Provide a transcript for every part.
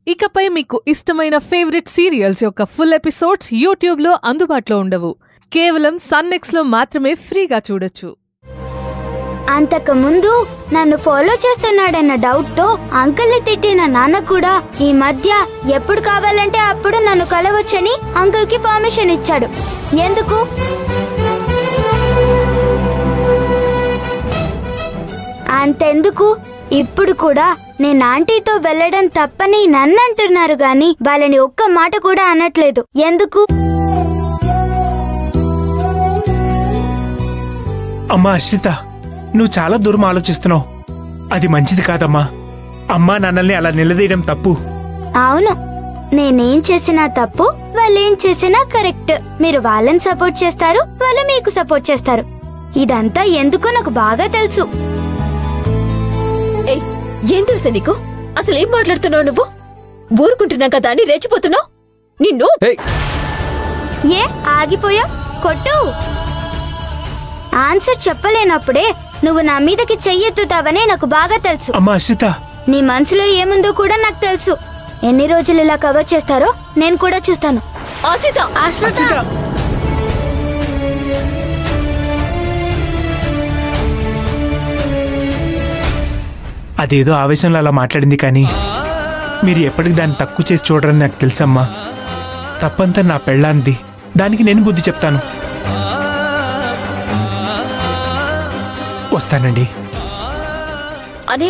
ఇకపై మీకు ఇష్టమైన ఫేవరెట్ సీరియల్స్ యొక్క ఫుల్ ఎపిసోడ్స్ యూట్యూబ్లో అందుబాటులో ఉండవు కేవలం సన్నెక్స్లో మాత్రమే ఫ్రీగా చూడొచ్చు అంతకుముందు నన్ను ఫాలో చేస్తున్నాడన్న డౌట్ తో అంకుల్ని తిట్టిన నాన్న కూడా ఈ మధ్య ఎప్పుడు కావాలంటే అప్పుడు నన్ను కలవచ్చని అంకుల్ కి పర్మిషన్ ఇచ్చాడు ఎందుకు అంతెందుకు ఇప్పుడు కూడా నేను ఆంటీతో వెళ్ళడం తప్పని నన్ను అంటున్నారు గాని వాళ్ళని ఒక్క మాట కూడా అనట్లేదు ఎందుకు అమ్మా అశ్రిత నువ్వు చాలా దూరం ఆలోచిస్తున్నావు అది మంచిది కాదమ్మా అమ్మా నాన్నల్ని అలా నిలదీయడం తప్పు అవును నేనేం చేసినా తప్పు వాళ్ళేం చేసినా కరెక్ట్ మీరు వాళ్ళని సపోర్ట్ చేస్తారు వాళ్ళు మీకు సపోర్ట్ చేస్తారు ఇదంతా ఎందుకో నాకు బాగా తెలుసు ఏయ్, ఏం తెలుసా నీకు అసలు ఏం మాట్లాడుతున్నావు నువ్వు ఊరుకుంటున్నా కదా అని రెచ్చిపోతున్నావు నిన్ను ఏ ఆగిపోయా కొట్టు ఆన్సర్ చెప్పలేనప్పుడే నువ్వు నా మీదకి చెయ్యెత్తుతావని నాకు బాగా తెలుసు అమ్మా అశ్రిత నీ మనసులో ఏముందో కూడా నాకు తెలుసు ఎన్ని రోజులు ఇలా కవర్ చేస్తారో నేను కూడా చూస్తాను ఆశ్రిత ఆశ్రిత అశ్రిత అదేదో ఆవేశంలో అలా మాట్లాడింది కానీ మీరు ఎప్పటికి దాన్ని తక్కువ చేసి చూడరని నాకు తెలుసమ్మా తప్పంతా నా పెళ్ళాంది దానికి నేను బుద్ధి చెప్తాను వస్తానండి అనే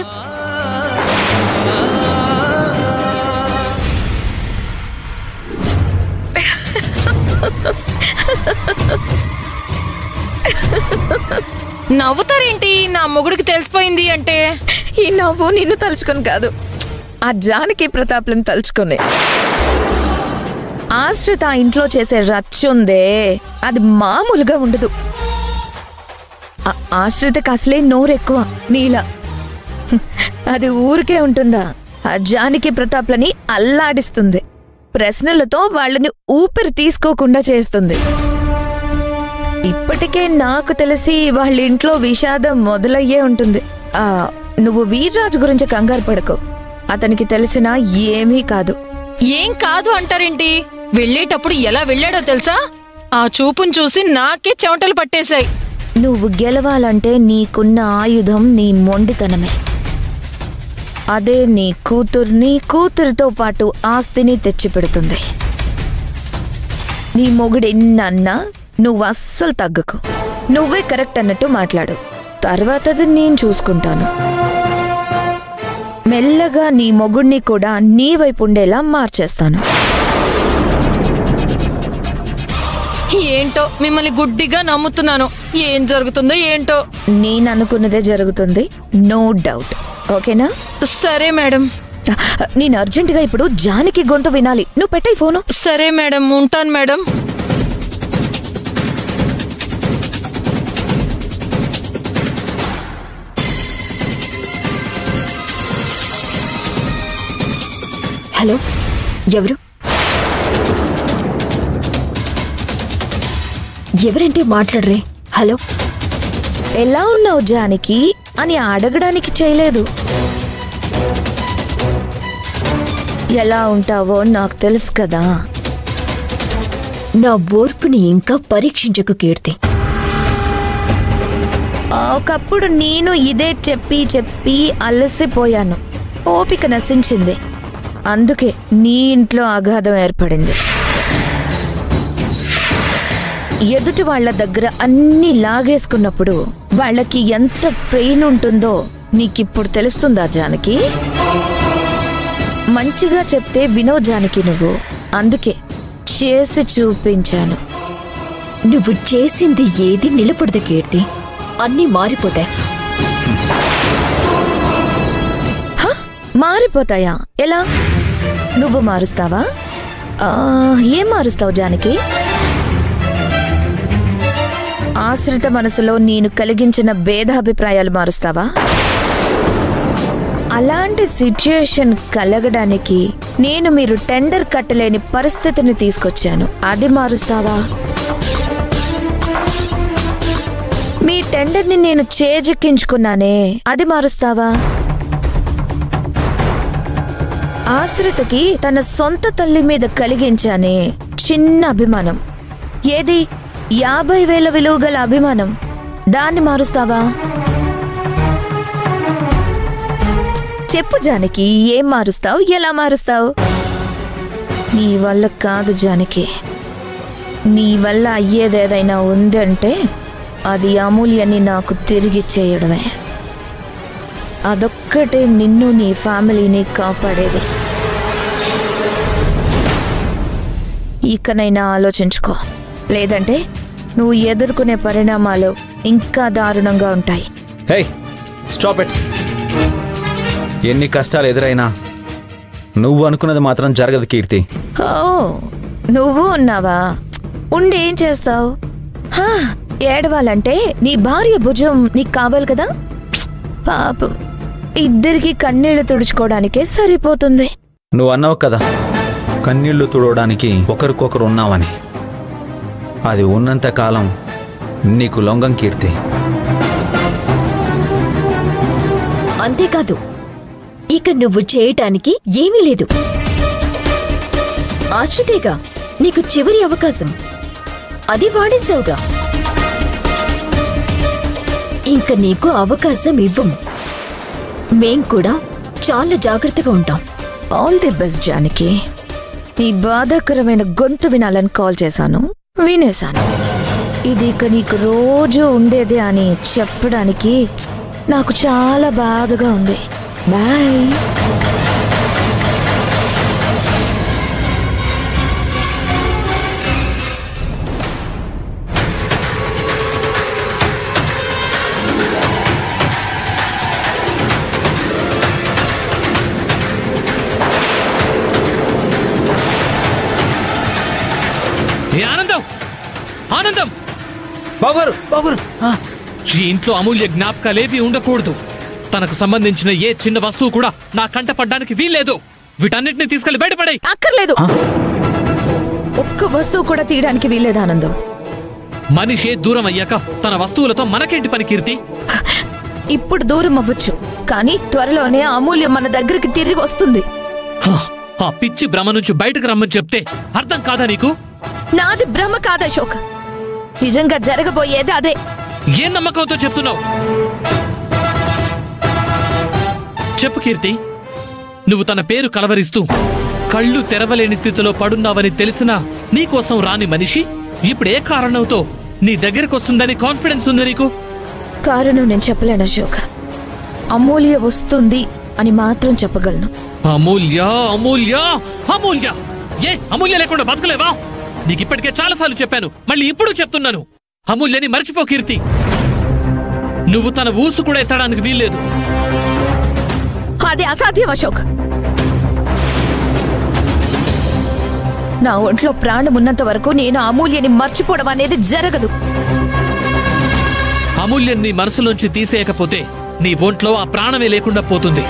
నవ్వుతారేంటి నా మొగుడికి తెలిసిపోయింది అంటే ఈ నవ్వు నిన్ను తలుచుకొని కాదు ఆ జానకి ప్రతాప్లను తలుచుకొని ఆశ్రిత ఆ ఇంట్లో చేసే రచ్చుందే అది మామూలుగా ఉండదు ఆ ఆశ్రితకి అసలే నోరెక్కువ నీలా హ్మ్, అది ఊరికే ఉంటుందా ఆ జానకి ప్రతాప్లని అల్లాడిస్తుంది ప్రశ్నలతో వాళ్ళని ఊపిరి తీసుకోకుండా చేస్తుంది ఇప్పటికే నాకు తెలిసి వాళ్ళ ఇంట్లో విషాదం మొదలయ్యే ఉంటుంది ఆ నువ్వు వీర్రాజు గురించి కంగారు పడకు అతనికి తెలిసినా ఏమీ కాదు ఏం కాదు అంటారేంటి వెళ్ళేటప్పుడు ఎలా వెళ్ళాడో తెలుసా ఆ చూపును చూసి నాకే చెమటలు పట్టేశాయి నువ్వు గెలవాలంటే నీకున్న ఆయుధం నీ మొండితనమే అదే నీ కూతుర్ని కూతురితో పాటు ఆస్తిని తెచ్చిపెడుతుంది నీ మొగుడెన్నన్నా నువ్వు అస్సలు తగ్గకు నువ్వే కరెక్ట్ అన్నట్టు మాట్లాడు తర్వాతది నేను చూసుకుంటాను మెల్లగా నీ మొగుడిని కూడా నీ వైపు ఉండేలా మార్చేస్తాను ఏంటో మిమ్మల్ని గుడ్డిగా నమ్ముతున్నాను ఏం జరుగుతుందో ఏంటో నేను అనుకున్నదే జరుగుతుంది నో డౌట్ ఓకేనా సరే మేడం నేను అర్జెంటుగా ఇప్పుడు జానికి గొంతు వినాలి నువ్వు పెట్టాయి ఫోను సరే మేడం ఉంటాను మేడం హలో ఎవరు ఎవరంటే మాట్లాడరే హలో ఎలా ఉన్నావు జానికి అని అడగడానికి చేయలేదు ఎలా ఉంటావో నాకు తెలుసు కదా నా ఓర్పుని ఇంకా పరీక్షించకు కీర్తి ఒకప్పుడు నేను ఇదే చెప్పి చెప్పి అలసిపోయాను ఓపిక నశించింది అందుకే నీ ఇంట్లో అగాధం ఏర్పడింది ఎదుటి వాళ్ళ దగ్గర అన్ని లాగేసుకున్నప్పుడు వాళ్ళకి ఎంత పెయిన్ ఉంటుందో నీకిప్పుడు తెలుస్తుందా జానకి మంచిగా చెప్తే వినో జానకి నువ్వు అందుకే చేసి చూపించాను నువ్వు చేసింది ఏది నిలబడదు కీర్తి అన్నీ మారిపోతాయి హ? మారిపోతాయా ఎలా నువ్వు మారుస్తావా ఆ, ఏం మారుస్తావు జానకి ఆశ్రిత మనసులో నేను కలిగించిన భేదాభిప్రాయాలు మారుస్తావా అలాంటి సిచ్యుయేషన్ కలగడానికి నేను మీరు టెండర్ కట్టలేని పరిస్థితిని తీసుకొచ్చాను అది మారుస్తావా మీ టెండర్ని నేను చేజిక్కించుకున్నానే అది మారుస్తావా ఆశ్రితకి తన సొంత తల్లి మీద కలిగించానే చిన్న అభిమానం ఏది యాభై వేల విలువ గల అభిమానం దాన్ని మారుస్తావా చెప్పు జానకి ఏం మారుస్తావు ఎలా మారుస్తావు నీ వల్ల కాదు జానకి నీ వల్ల అయ్యేదేదైనా ఉందంటే అది అమూల్యని నాకు తిరిగి చేయడమే అదొక్కటే నిన్ను నీ ఫ్యామిలీని కాపాడేది ఇకనైనా ఆలోచించుకో లేదంటే నువ్వు ఎదుర్కొనే పరిణామాలు ఇంకా దారుణంగా ఉంటాయి హే స్టాప్ ఇట్ ఎన్ని కష్టాలు ఎదురైనా నువ్వు అనుకున్నది మాత్రం జరగదు కీర్తి ఓ నువ్వు ఉన్నావా ఉండి ఏం చేస్తావు ఏడవాలంటే నీ భార్య భుజం నీకు కావాలి కదా పాపం ఇద్దరికి కన్నీళ్లు తుడుచుకోవడానికే సరిపోతుంది నువ్వు అన్నావు కదా కన్నీళ్లు తుడవడానికి ఒకరికొకరు ఉన్నావని అది ఉన్నంత కాలం నీకు లొంగం కీర్తి అంతేకాదు ఇక నువ్వు చేయటానికి ఏమీ లేదు ఆశ్రితేగా నీకు చివరి అవకాశం అది వాడేశావుగా ఇంక నీకు అవకాశం ఇవ్వము మేం కూడా చాలా జాగ్రత్తగా ఉంటాం ఆల్ ది బెస్ట్ జానకి నీ బాధాకరమైన గొంతు వినాలని కాల్ చేశాను వినేశాను ఇది ఇక నీకు రోజు ఉండేదే అని చెప్పడానికి నాకు చాలా బాధగా ఉంది బాయ్ ఏ ఆనందం ఆనందం బాబుగారు బాబుగారు ఈ ఇంట్లో అమూల్య జ్ఞాపకాలేవి ఉండకూడదు తనకు సంబంధించిన ఏ చిన్న వస్తువు కూడా నా కంట పడ్డానికి వీల్లేదు వీటన్నిటిని తీసుకెళ్లి బయటపడే అక్కర్లేదు ఒక్క వస్తువు కూడా తీయడానికి వీల్లేదు ఆనందం మనిషి దూరం అయ్యాక తన వస్తువులతో మనకేంటి పని కీర్తి ఇప్పుడు దూరం అవ్వచ్చు కానీ త్వరలోనే అమూల్యం మన దగ్గరికి తిరిగి వస్తుంది హ, ఆ పిచ్చి భ్రమ నుంచి బయటకు రమ్మని చెప్తే అర్థం కాదా నీకు నాది భ్రమ కాదు అశోక్ నిజంగా జరగబోయేది అదే ఏ నమ్మకంతో చెప్తున్నావు చెప్పు కీర్తి నువ్వు తన పేరు కలవరిస్తూ కళ్ళు తెరవలేని స్థితిలో పడున్నావని తెలిసినా నీకోసం రాని మనిషి ఇప్పుడు ఏ కారణంతో నీ దగ్గరకు వస్తుందని కాన్ఫిడెన్స్ ఉంది నీకు కారణం నేను చెప్పలేను అశోక్ అమూల్య వస్తుంది అని మాత్రం చెప్పగలను అమూల్య అమూల్య అమూల్య ఏ అమూల్య లేకుండా బతకలేవా నీకు ఇప్పటికే చాలాసార్లు చెప్పాను మళ్ళీ ఇప్పుడు చెప్తున్నాను అమూల్యని మర్చిపో కీర్తి నువ్వు తన ఊసు కూడా ఎత్తడానికి వీల్లేదు అది అసాధ్యం అశోక్ నా ఒంట్లో ప్రాణం ఉన్నంత వరకు నేను అమూల్యని మర్చిపోవడం అనేది జరగదు అమూల్యం నీ మనసులోంచి తీసేయకపోతే నీ ఒంట్లో ఆ ప్రాణమే లేకుండా పోతుంది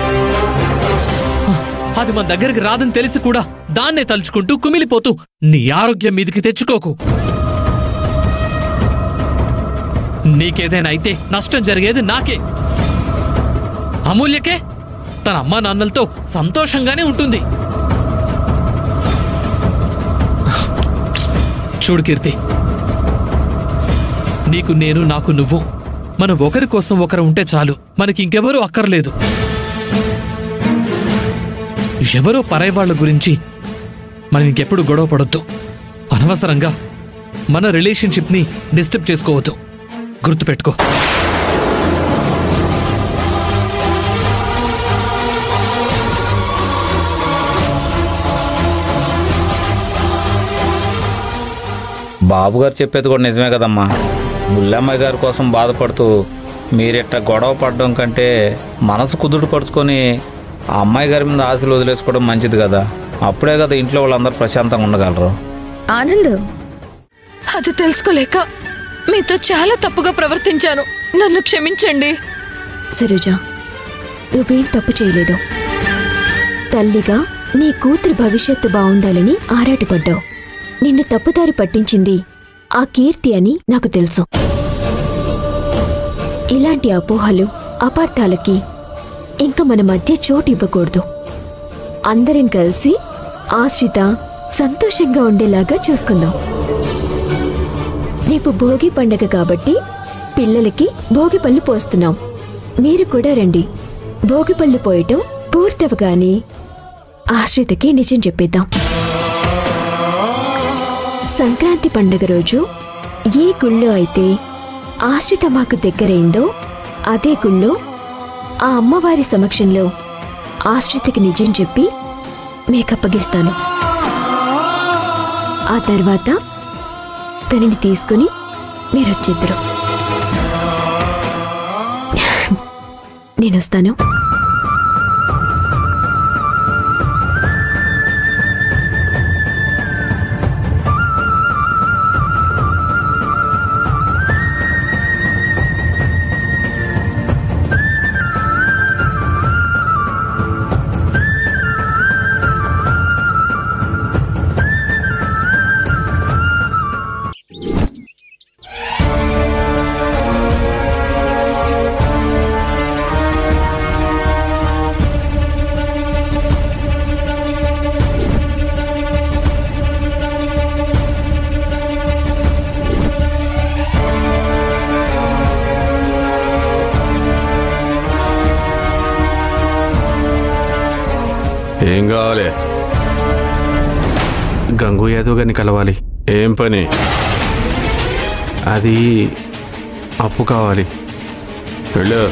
అది మన దగ్గరికి రాదని తెలిసి కూడా దాన్నే తలుచుకుంటూ కుమిలిపోతూ నీ ఆరోగ్యం మీదికి తెచ్చుకోకు నీకేదైనా అయితే నష్టం జరిగేది నాకే అమూల్యకే తన అమ్మా నాన్నలతో సంతోషంగానే ఉంటుంది చూడు కీర్తి నీకు నేను నాకు నువ్వు మనం ఒకరి కోసం ఒకరు ఉంటే చాలు మనకి ఇంకెవరూ అక్కర్లేదు ఎవరో పరాయి వాళ్ళ గురించి మనం ఇంకెప్పుడు గొడవ పడొద్దు అనవసరంగా మన రిలేషన్షిప్ని డిస్టర్బ్ చేసుకోవద్దు గుర్తుపెట్టుకో బాబు గారు చెప్పేది కూడా నిజమే కదమ్మా బుల్లమ్మాయి గారి కోసం బాధపడుతూ మీరిట్ట గొడవ పడడం కంటే మనసు కుదురు పరుచుకొని ఆ అమ్మాయి గారి మీద ఆశలు వదిలేసుకోవడం మంచిది కదా అప్పుడే కదా ఇంట్లో వాళ్ళందరూ ప్రశాంతంగా ఉండగలరు ఆనంద్ అది తెలుసుకోలేక మీతో చాలా తప్పుగా ప్రవర్తించాను నన్ను క్షమించండి సరోజ నువ్వేం తప్పు చేయలేదు తల్లిగా నీ కూతురి భవిష్యత్తు బావుండాలని ఆరాటపడ్డావు నిన్ను తప్పుదారి పట్టించింది ఆ కీర్తి అని నాకు తెలుసు ఇలాంటి అపోహలు అపార్థాలకి ఇంకా మన మధ్య చోటు ఇవ్వకూడదు అందరం కలిసి ఆశ్రిత సంతోషంగా ఉండేలాగా చూసుకుందాం రేపు భోగి పండగ కాబట్టి పిల్లలకి భోగి పళ్ళు పోస్తున్నాం మీరు కూడా రండి భోగి పళ్ళు పోయటం పూర్తవగానే ఆశ్రితకి నిజం చెప్పేద్దాం సంక్రాంతి పండగ రోజు ఏ గుళ్ళో అయితే ఆశ్రిత మాకు దగ్గరైందో అదే గుళ్ళో ఆ అమ్మవారి సమక్షంలో ఆశ్రితకి నిజం చెప్పి మీకు అప్పగిస్తాను ఆ తర్వాత తనని తీసుకుని మీరు వచ్చేద్దరు నేను వస్తాను ఏం కావాలి గంగు యాదవ్ గారిని కలవాలి ఏం పని అది అప్పు కావాలి వెళ్ళు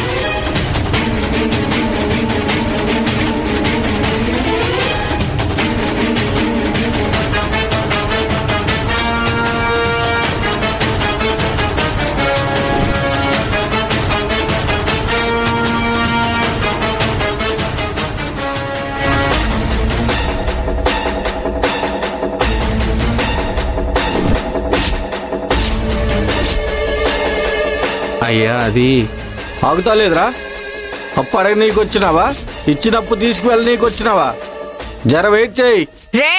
అయ్యా అది ఆగుతాలేదురా అప్పు అడగ నీకు వచ్చినావా ఇచ్చినప్పు తీసుకువెళ్ళ నీకు వచ్చినావా జర వెయిట్ చేయి రే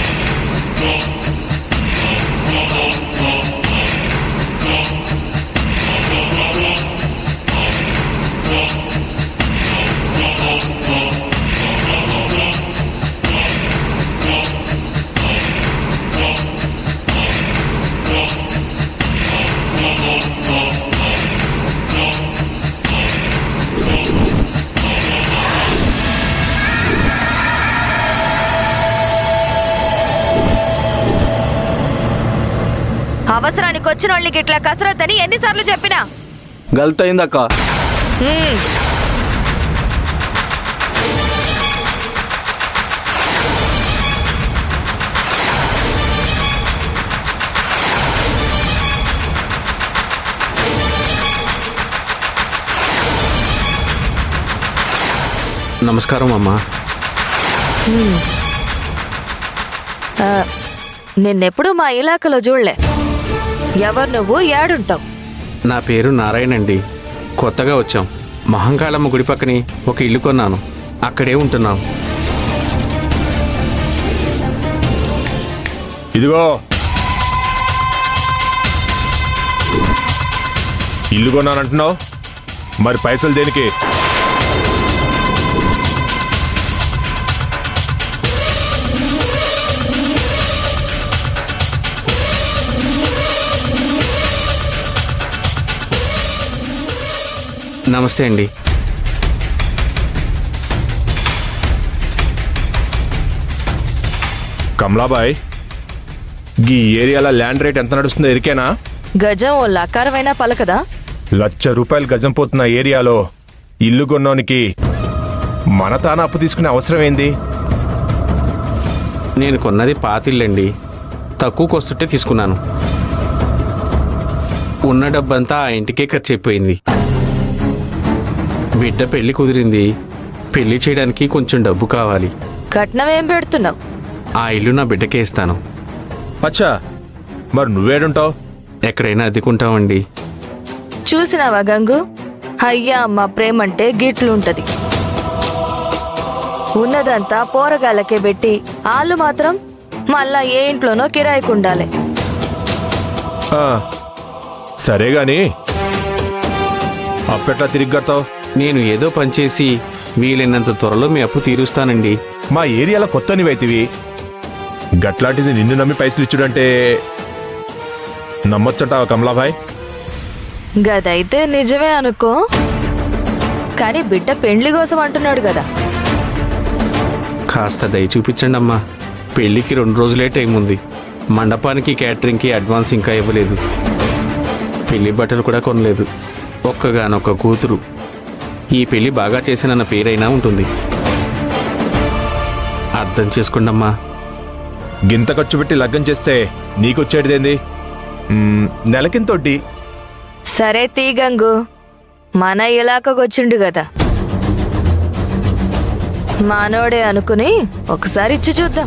అవసరానికి వచ్చిన వాళ్ళకి ఇట్లా కసరత్ అని ఎన్నిసార్లు చెప్పినా గల్తయిందక్క హ్మ్. నమస్కారం అమ్మా ఆ, నిన్నెప్పుడు మా ఇలాకలో చూడలే ఎవరు నువ్వు ఏడుంటావు నా పేరు నారాయణ అండి కొత్తగా వచ్చాం మహంకాళమ్మ గుడి పక్కని ఒక ఇల్లు కొన్నాను అక్కడే ఉంటున్నాం ఇదిగో ఇల్లు కొన్నానంటున్నావు మరి పైసలు దేనికి నమస్తే అండి కమలాబాయ్ ఈ ఏరియాలో ల్యాండ్ రేట్ ఎంత నడుస్తుందో ఎరికేనా గజం ఓ లకారమైన పలకదా లక్ష రూపాయలు గజం పోతున్న ఏరియాలో ఇల్లు కొన్నోనికి మన తాన అప్పు తీసుకునే అవసరం ఏంది నేను కొన్నది పాతిల్లండి తక్కువకి వస్తుంటే తీసుకున్నాను ఉన్న డబ్బంతా ఆ ఇంటికే ఖర్చు అయిపోయింది బిడ్డ పెళ్లి కుదిరింది పెళ్లి చేయడానికి కొంచెం డబ్బు కావాలి కట్నం ఏం పెడుతున్నావు ఆ ఇల్లు నా బిడ్డకే ఇస్తాను అచ్చా మరి నువ్వేడుంటావు ఎక్కడైనా అద్దెకుంటామండి చూసినావా గంగు అయ్యా అమ్మ ప్రేమంటే గిట్లుంటది ఉన్నదంతా పోరగాళ్ళకే పెట్టి ఆళ్ళు మాత్రం మళ్ళా ఏ ఇంట్లోనో కిరాయికుండాలి ఆ, సరే గాని అప్పెట్లా తిరిగి కడతావు నేను ఏదో పనిచేసి వీలైనంత త్వరలో మీ అప్పు తీరుస్తానండి మా ఏరియాలో కొత్త నీవైతివి గట్లాంటిది నిన్ను నమ్మి పైసలు ఇచ్చుడంటే నమ్మొచ్చట కమలాభాయ్ గదైతే నిజమే అనుకో కానీ బిడ్డ పెండ్లి కోసం అంటున్నాడు కదా కాస్త దయ చూపించండి అమ్మా పెళ్లికి రెండు రోజులే టైం ఉంది మండపానికి క్యాటరింగ్కి అడ్వాన్స్ ఇంకా ఇవ్వలేదు పెళ్లి బట్టలు కూడా కొనలేదు ఒక్కగానొక్క కూతురు ఈ పెళ్లి బాగా చేసినన్న పేరైనా ఉంటుంది అర్థం చేసుకోండమ్మా గింత ఖర్చు పెట్టి లగ్గం చేస్తే నీకొచ్చేటిదేంది మ్మ్, నెలకింతొడ్డి సరే తీ గంగు మన ఇలాకకొచ్చిండు కదా మానోడే అనుకుని ఒకసారి ఇచ్చి చూద్దాం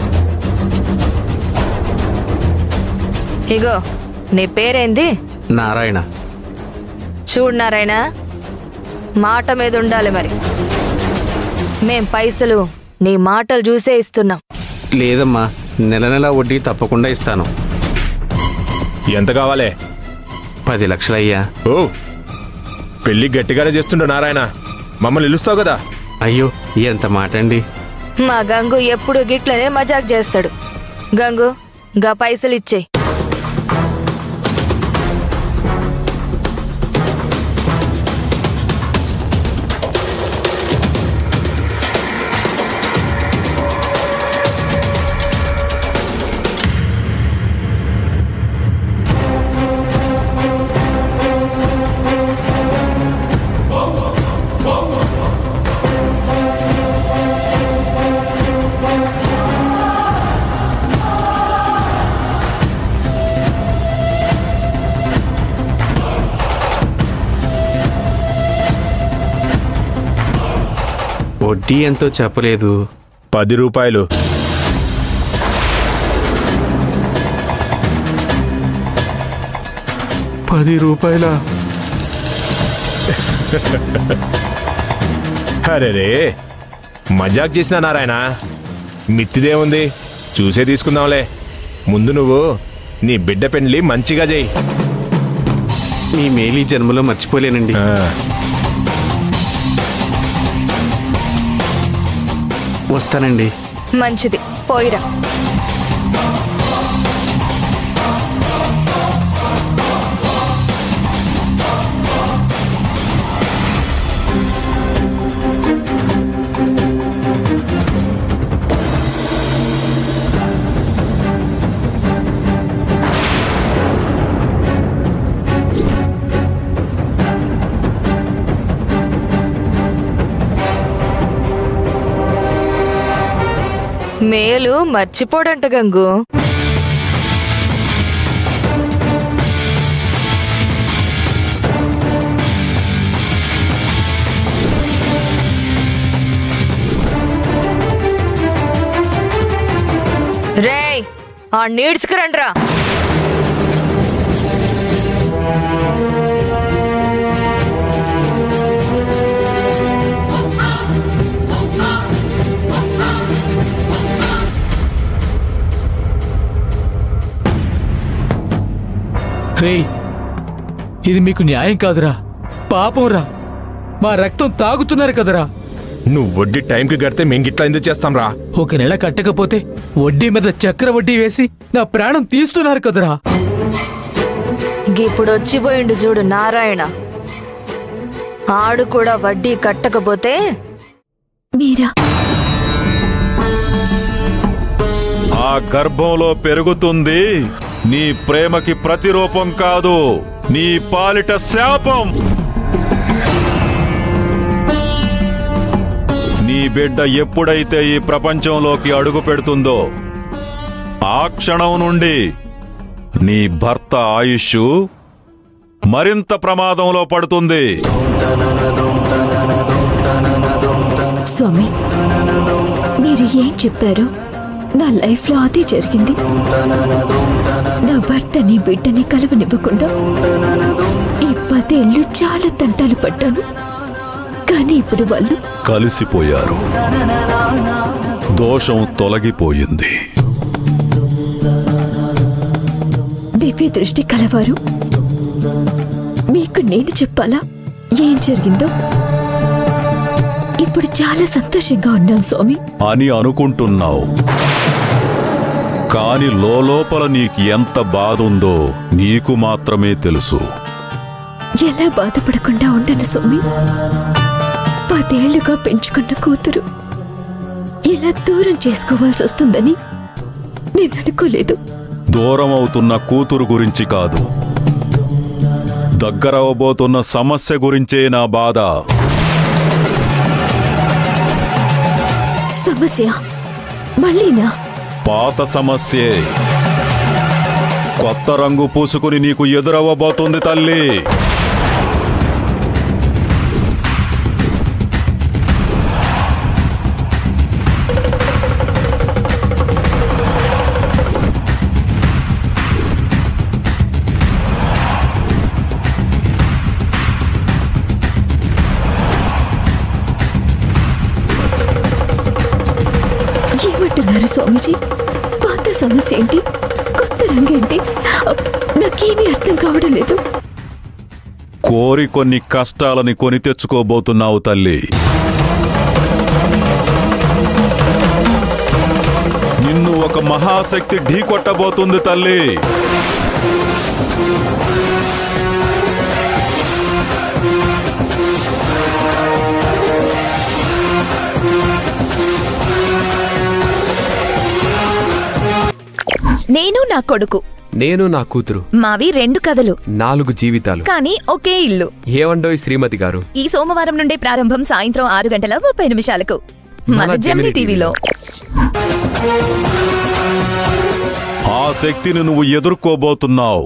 ఇగో నీ పేరేంది నారాయణ చూడు నారాయణ మాట మీద ఉండాలి మరి మేం పైసలు నీ మాటలు చూసే ఇస్తున్నాం లేదమ్మా నెల నెల వడ్డీ తప్పకుండా ఇస్తాను ఎంత కావాలే పది లక్షలయ్యా ఓ పెళ్లి గట్టిగానే చేస్తుండు నారాయణ మమ్మల్ని నిలుస్తావు కదా అయ్యో ఎంత మాట అండి మా గంగు ఎప్పుడు గిట్లనే మజాక్ చేస్తాడు గంగు గా పైసలు ఇచ్చేయి వడ్డీ ఎంతో చెప్పలేదు పది రూపాయలు పది రూపాయల అరే రే మజాక్ చేసిన నారాయణ మిత్తిదేముంది చూసే తీసుకుందాంలే ముందు నువ్వు నీ బిడ్డ పెండ్లి మంచిగా చేయి మీ మేలు ఈ జన్మలో మర్చిపోలేనండి వస్తానండి మంచిది పోయిరా మేలు మర్చిపోడంట గంగు రేయ్ ఆ నీడ్స్కురండ్రా రేయ్ ఇది మీకు న్యాయం కాదురా పాపంరా మా రక్తం తాగుతున్నారు కదరా నువ్వు వడ్డీ టైంకి కడితే మేము గిట్లా ఎందుకు చేస్తాం రా ఒక నెల కట్టకపోతే వడ్డీ మీద చక్ర వడ్డీ వేసి నా ప్రాణం తీస్తున్నారు కదరా ఇప్పుడు వచ్చిపోయిండు చూడు నారాయణ ఆడు కూడా వడ్డీ కట్టకపోతే మీరా ఆ గర్భంలో పెరుగుతుంది నీ ప్రేమకి ప్రతిరూపం కాదు నీ పాలిట శాపం నీ బిడ్డ ఎప్పుడైతే ఈ ప్రపంచంలోకి అడుగు పెడుతుందో ఆ క్షణం నుండి నీ భర్త ఆయుష్ మరింత ప్రమాదంలో పడుతుంది స్వామి మీరు ఏం చెప్పారో నా లైఫ్లో అదే జరిగింది నా భర్తని బిడ్డని కలవనివ్వకుండా ఈ పదేళ్ళు చాలా తంటాలు పడ్డాను కానీ ఇప్పుడు వాళ్ళు కలిసిపోయారు దోషం తొలగిపోయింది దివ్య దృష్టి కలవారు మీకు నేను చెప్పాలా ఏం జరిగిందో ఇప్పుడు చాలా సంతోషంగా ఉన్నాను స్వామి అని అనుకుంటున్నావు కాని లోపల నీకు ఎంత బాధ ఉందో నీకు మాత్రమే తెలుసు ఎలా బాధపడకుండా ఉండను స్వామి పదేళ్లుగా పెంచుకున్న కూతురు ఇలా దూరం చేసుకోవాల్సి వస్తుందని నేను అనుకోలేదు దూరం అవుతున్న కూతురు గురించి కాదు దగ్గరవబోతున్న సమస్య గురించే నా బాధ సమస్య మళ్ళీనా పాత సమస్యే కొత్త రంగు పూసుకుని నీకు ఎదురవ్వబోతుంది తల్లి ఏమంటున్నారు స్వామీజీ పాత సమస్య ఏంటి కొత్త రంగేంటి అప్, నాకేమీ అర్థం కావడం లేదు కోరి కొన్ని కష్టాలని కొని తెచ్చుకోబోతున్నావు తల్లి నిన్ను ఒక మహాశక్తి ఢీకొట్టబోతుంది తల్లి నేను నా కొడుకు నేను నా కూతురు మావి రెండు కథలు నాలుగు జీవితాలు కానీ ఒకే ఇల్లు ఏవండోయ్ శ్రీమతి గారు ఈ సోమవారం నుండి ప్రారంభం సాయంత్రం ఆరు గంటల ముప్పై నిమిషాలకు మన మన జమిని జెమిని టీవీలో ఆ శక్తిని నువ్వు ఎదుర్కోబోతున్నావు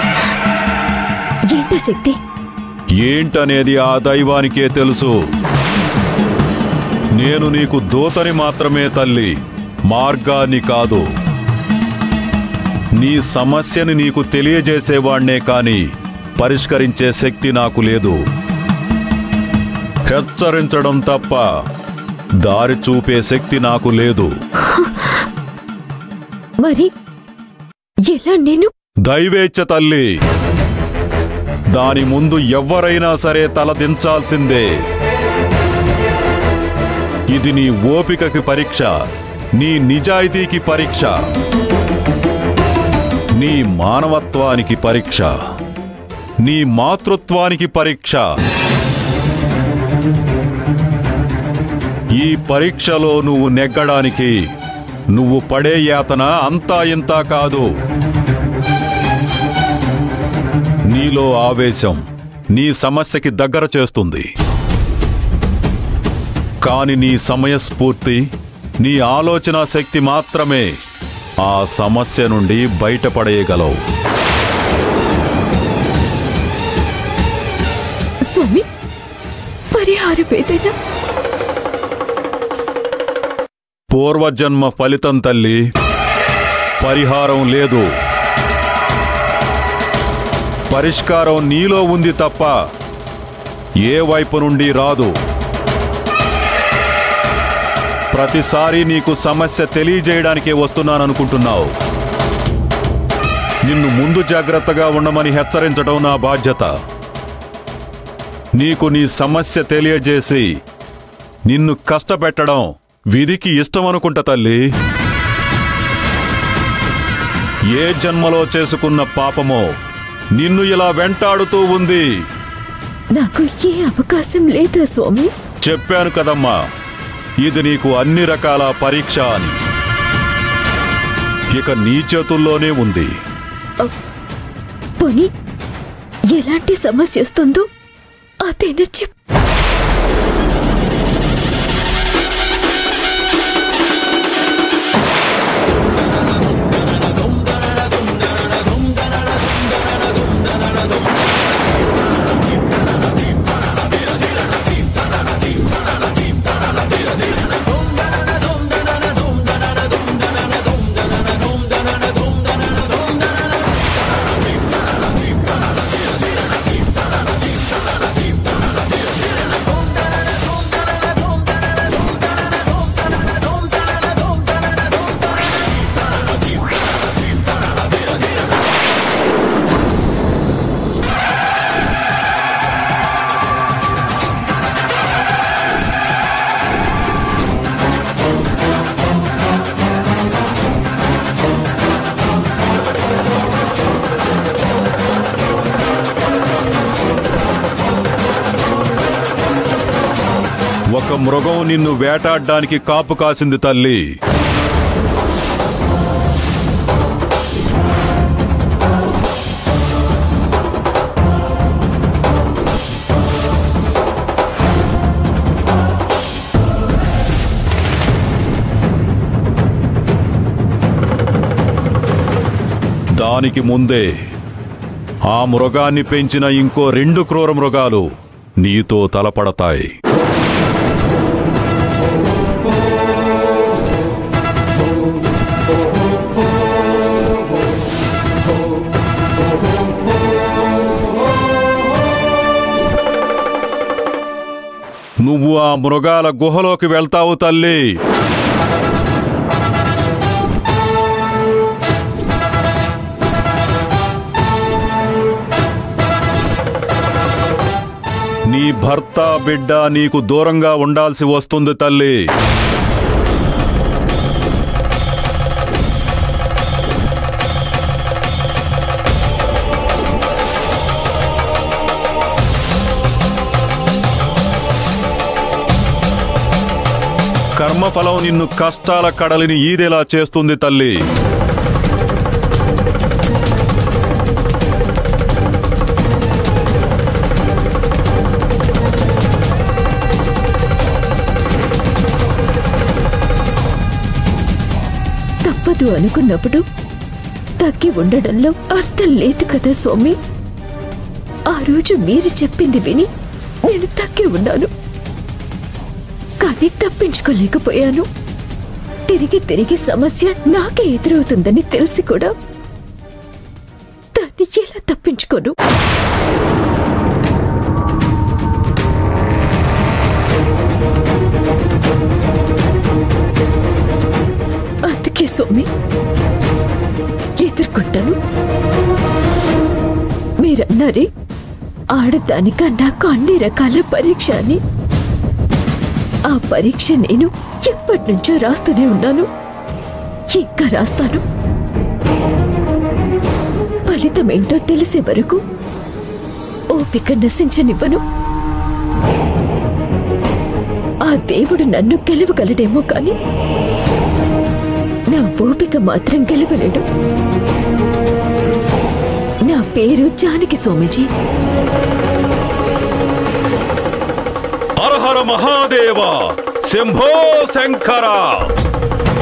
ఏంటో శక్తి ఏంటనేది ఆ దైవానికే తెలుసు నేను నీకు దూతని మాత్రమే తల్లి మార్గాన్ని కాదు నీ సమస్యని నీకు తెలియజేసేవాణ్ణే కాని పరిష్కరించే శక్తి నాకు లేదు హెచ్చరించడం తప్ప దారి చూపే శక్తి నాకు లేదు మరి ఎలా నేను దైవేచ్ఛ తల్లి దాని ముందు ఎవ్వరైనా సరే తలదించాల్సిందే ఇది నీ ఓపికకి పరీక్ష నీ నిజాయితీకి పరీక్ష నీ మానవత్వానికి పరీక్ష నీ మాతృత్వానికి పరీక్ష ఈ పరీక్షలో నువ్వు నెగ్గడానికి నువ్వు పడే యాతన అంతా ఇంతా కాదు నీలో ఆవేశం నీ సమస్యకి దగ్గర చేస్తుంది కాని నీ సమయస్ఫూర్తి నీ ఆలోచన శక్తి మాత్రమే ఆ సమస్య నుండి బయటపడేయగలవు స్వామి పరిహారం ఏదైనా పూర్వజన్మ ఫలితం తల్లి పరిహారం లేదు పరిష్కారం నీలో ఉంది తప్ప ఏ వైపు నుండి రాదు ప్రతిసారి నీకు సమస్య తెలియజేయడానికే వస్తున్నాననుకుంటున్నావు నిన్ను ముందు జాగ్రత్తగా ఉండమని హెచ్చరించడం నా బాధ్యత నీకు నీ సమస్య తెలియజేసి నిన్ను కష్టపెట్టడం విధికి ఇష్టమనుకుంటా తల్లి ఏ జన్మలో చేసుకున్న పాపమో నిన్ను ఇలా వెంటాడుతూ ఉంది నాకు ఏ అవకాశం లేదా స్వామి చెప్పాను కదమ్మా ఇది నీకు అన్ని రకాల పరీక్ష అని ఇక నీ చేతుల్లోనే ఉంది పోనీ ఎలాంటి సమస్య వస్తుందో అదేనా చెప్ ఆ మృగం నిన్ను వేటాడ్డానికి కాపు కాసింది తల్లి దానికి ముందే ఆ మృగాన్ని పెంచిన ఇంకో రెండు క్రూర మృగాలు నీతో తలపడతాయి నువ్వు ఆ మృగాల గుహలోకి వెళ్తావు తల్లి నీ భర్త బిడ్డ నీకు దూరంగా ఉండాల్సి వస్తుంది తల్లి కర్మఫలం నిన్ను కష్టాల కడలిని ఈదేలా చేస్తుంది తల్లి తప్పదు అనుకున్నప్పుడు తగ్గి ఉండడంలో అర్థం లేదు కదా స్వామి ఆ రోజు మీరు చెప్పింది విని నేను తగ్గి ఉన్నాను కానీ తప్పించుకోలేకపోయాను తిరిగి తిరిగి సమస్య నాకే ఎదురవుతుందని తెలిసి కూడా దాన్ని ఎలా తప్పించుకోను అందుకే స్వామి ఎదుర్కొంటాను మీరన్నారే ఆడదానికన్నా అన్ని రకాల పరీక్ష అని ఆ పరీక్ష నేను ఎప్పటి నుంచో రాస్తూనే ఉన్నాను ఇంకా రాస్తాను ఫలితం ఏంటో తెలిసే వరకు ఓపిక నశించనివ్వను ఆ దేవుడు నన్ను గెలవగలడేమో కాని నా ఓపిక మాత్రం గెలవలేడు నా పేరు జానకి స్వామీజీ హర హర మహాదేవ శంభో శంకర